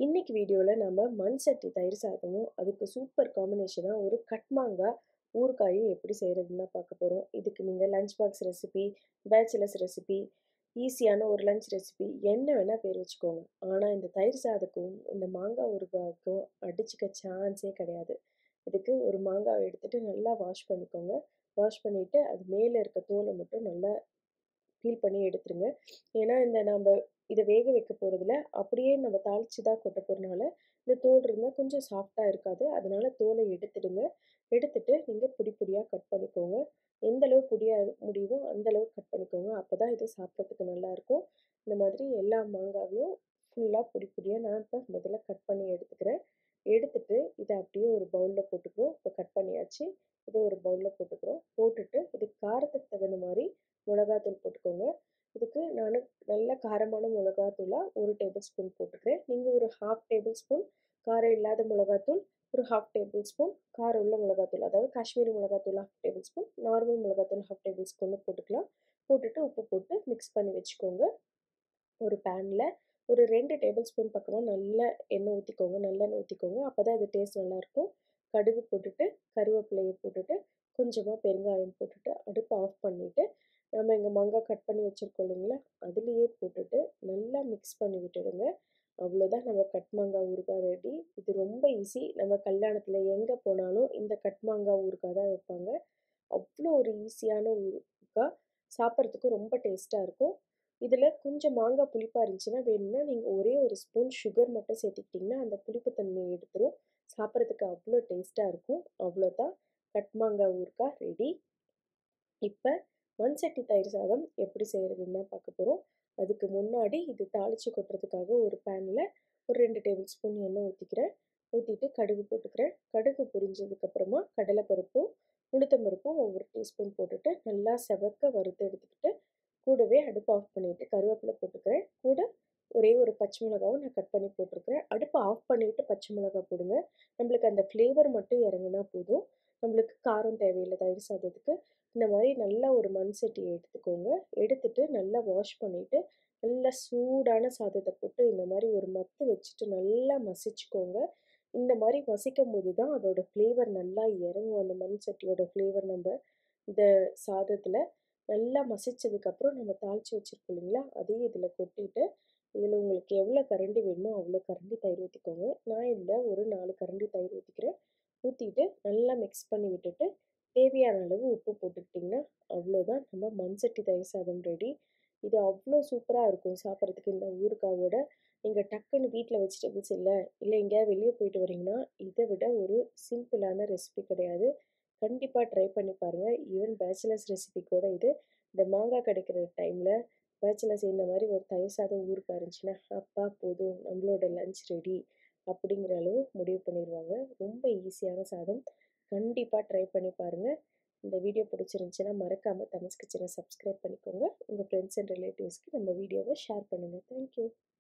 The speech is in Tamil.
இன்னைக்கு வீடியோவில் நம்ம மண் சட்டி தயிர் சாதமும் அதுக்கு சூப்பர் காம்பினேஷனாக ஒரு கட் மாங்காய் ஊறுகாயும் எப்படி செய்கிறதுன்னு தான் பார்க்க போகிறோம் இதுக்கு நீங்கள் lunch box recipe bachelors recipe ஈஸியான ஒரு லஞ்ச் ரெசிபி என்ன வேணால் பேர் வச்சுக்கோங்க ஆனால் இந்த தயிர் சாதக்கும் இந்த மாங்காய் ஊறுகாய்க்கும் அடிச்சுக்க சான்ஸே கிடையாது இதுக்கு ஒரு மாங்காவை எடுத்துகிட்டு நல்லா வாஷ் பண்ணிக்கோங்க வாஷ் பண்ணிவிட்டு அது மேலே இருக்க தோலை மட்டும் நல்லா பீல் பண்ணி எடுத்துருங்க ஏன்னா இந்த நம்ம இதை வேக வைக்க போகிறதுல அப்படியே நம்ம தாளித்து தான் கொட்ட போகிறனால இந்த தோல் இருந்தால் கொஞ்சம் சாஃப்டாக இருக்காது அதனால தோலை எடுத்துடுங்க எடுத்துட்டு நீங்கள் பொடி பொடியாக கட் பண்ணிக்கோங்க எந்த அளவு பொடியாக முடியுமோ அந்த அளவு கட் பண்ணிக்கோங்க அப்போ தான் இது சாப்பிட்றதுக்கு நல்லாயிருக்கும் இந்த மாதிரி எல்லா மாங்காவையும் ஃபுல்லாக பொடி பொடியாக நான் இப்போ முதல்ல கட் பண்ணி எடுத்துக்கிறேன் எடுத்துட்டு இதை அப்படியே ஒரு பவுலில் போட்டுக்கிறோம் இப்போ கட் பண்ணியாச்சு இதை ஒரு பவுலில் போட்டுக்கிறோம் போட்டுட்டு இது காரத்துக்கு தகுந்த மாதிரி மிளகாத்தூள் போட்டுக்கோங்க இதுக்கு நான் நல்ல காரமான மிளகாத்தூளாக ஒரு டேபிள் ஸ்பூன் போட்டுக்கிறேன் நீங்கள் ஒரு ஹாஃப் டேபிள் ஸ்பூன் காரம் இல்லாத மிளகாத்தூள் ஒரு ஹாஃப் டேபிள் ஸ்பூன் காரம் உள்ள மிளகாத்தூள் அதாவது காஷ்மீரி மிளகாத்தூள் ஹாஃப் டேபிள் ஸ்பூன் நார்மல் மிளகாத்தூள் ஹாஃப் டேபிள் ஸ்பூன் போட்டுக்கலாம் போட்டுட்டு உப்பு போட்டு மிக்ஸ் பண்ணி வச்சுக்கோங்க ஒரு பேனில் ஒரு ரெண்டு டேபிள் ஸ்பூன் பக்கமாக நல்லா எண்ணெய் ஊற்றிக்கோங்க நல்லெண்ணெய் ஊற்றிக்கோங்க அப்போ தான் அது டேஸ்ட் நல்லாயிருக்கும் கடுகு போட்டுட்டு கருவேப்பிலையை போட்டுட்டு கொஞ்சமாக பெருங்காயம் போட்டுட்டு அடுப்பை ஆஃப் பண்ணிவிட்டு நம்ம இங்கே மாங்காய் கட் பண்ணி வச்சுருக்கோம் இல்லைங்களா அதுலேயே போட்டுட்டு நல்லா மிக்ஸ் பண்ணி விட்டுடுங்க அவ்வளோதான் நம்ம கட் மாங்காய் ஊறுகாய் ரெடி இது ரொம்ப ஈஸி நம்ம கல்யாணத்தில் எங்கே போனாலும் இந்த கட் மாங்காய் ஊறுகாய் தான் வைப்பாங்க அவ்வளோ ஒரு ஈஸியான ஊறுகாய் சாப்பிட்றதுக்கும் ரொம்ப டேஸ்ட்டாக இருக்கும் இதில் கொஞ்சம் மாங்காய் புளிப்பாக இருந்துச்சுன்னா வேணும்னா நீங்கள் ஒரே ஒரு ஸ்பூன் சுகர் மட்டும் சேர்த்துக்கிட்டிங்கன்னா அந்த புளிப்பு தன்மையை எடுத்துரும் சாப்பிட்றதுக்கு அவ்வளோ டேஸ்ட்டாக இருக்கும் அவ்வளோதான் கட் மாங்காய் ஊறுகாய் ரெடி இப்போ மண் சட்டி தயிர் சாதம் எப்படி செய்கிறதுன்னு தான் பார்க்க போகிறோம் அதுக்கு முன்னாடி இது தாளித்து கொட்டுறதுக்காக ஒரு பேனில் ஒரு ரெண்டு டேபிள் ஸ்பூன் எண்ணெய் ஊற்றிக்கிறேன் ஊற்றிட்டு கடுகு போட்டுக்கிறேன் கடுகு பொரிஞ்சதுக்கப்புறமா கடலைப்பருப்பும் உளுத்தம்பருப்பும் ஒவ்வொரு டீஸ்பூன் போட்டுட்டு நல்லா செவக்க வறுத்து எடுத்துக்கிட்டு கூடவே அடுப்பு ஆஃப் பண்ணிவிட்டு கருவேப்பிலை போட்டுக்கிறேன் கூட ஒரே ஒரு பச்சை மிளகாவும் நான் கட் பண்ணி போட்டிருக்கிறேன் அடுப்பை ஆஃப் பண்ணிவிட்டு பச்சை மிளகா போடுங்க நம்மளுக்கு அந்த ஃப்ளேவர் மட்டும் இறங்குனா போதும் நம்மளுக்கு காரம் தேவையில்லை தயிர் சாதத்துக்கு இந்த மாதிரி நல்லா ஒரு மண் சட்டியை எடுத்துக்கோங்க எடுத்துட்டு நல்லா வாஷ் பண்ணிவிட்டு நல்லா சூடான சாதத்தை போட்டு இந்த மாதிரி ஒரு மத்து வச்சுட்டு நல்லா மசிச்சுக்கோங்க இந்த மாதிரி மசிக்கும் போது தான் அதோட ஃப்ளேவர் நல்லா இறங்கும் அந்த மண் சட்டியோட ஃப்ளேவர் நம்ம இந்த சாதத்தில் நல்லா மசிச்சதுக்கப்புறம் நம்ம தாளித்து வச்சுருக்கோம் இல்லைங்களா அதையும் இதில் கொட்டிட்டு இதில் உங்களுக்கு எவ்வளோ கரண்டி வேணுமோ அவ்வளோ கரண்டி தயிர் ஊற்றிக்கோங்க நான் இதில் ஒரு நாலு கரண்டி தயிர் ஊற்றிக்கிறேன் ஊற்றிட்டு நல்லா மிக்ஸ் பண்ணி விட்டுட்டு தேவையான அளவு உப்பு போட்டுக்கிட்டிங்கன்னா அவ்வளோதான் நம்ம மண் சட்டி தயிர் சாதம் ரெடி இது அவ்வளோ சூப்பராக இருக்கும் சாப்பிட்றதுக்கு இந்த ஊறுகாவோட நீங்கள் டக்குன்னு வீட்டில் வெஜிடபிள்ஸ் இல்லை இல்லை எங்கேயாவது வெளியே போயிட்டு வரீங்கன்னா இதை விட ஒரு சிம்பிளான ரெசிபி கிடையாது கண்டிப்பாக ட்ரை பண்ணி பாருங்கள் ஈவன் பேச்சுலர்ஸ் ரெசிபி கூட இது இந்த மாங்காய் கிடைக்கிற டைமில் பேச்சுலர்ஸ் இந்த மாதிரி ஒரு தயிர் சாதம் ஊறுகாய் இருந்துச்சுன்னா அப்பா போதும் நம்மளோட லஞ்ச் ரெடி அப்படிங்கிற அளவு முடிவு பண்ணிடுவாங்க ரொம்ப ஈஸியான சாதம் கண்டிப்பாக ட்ரை பண்ணி பாருங்கள் இந்த வீடியோ பிடிச்சிருந்துச்சுன்னா மறக்காமல் தமிழ் கிச்சனை சப்ஸ்கிரைப் பண்ணிக்கோங்க உங்கள் ஃப்ரெண்ட்ஸ் அண்ட் ரிலேட்டிவ்ஸ்க்கு நம்ம வீடியோவை ஷேர் பண்ணுங்கள் தேங்க்யூ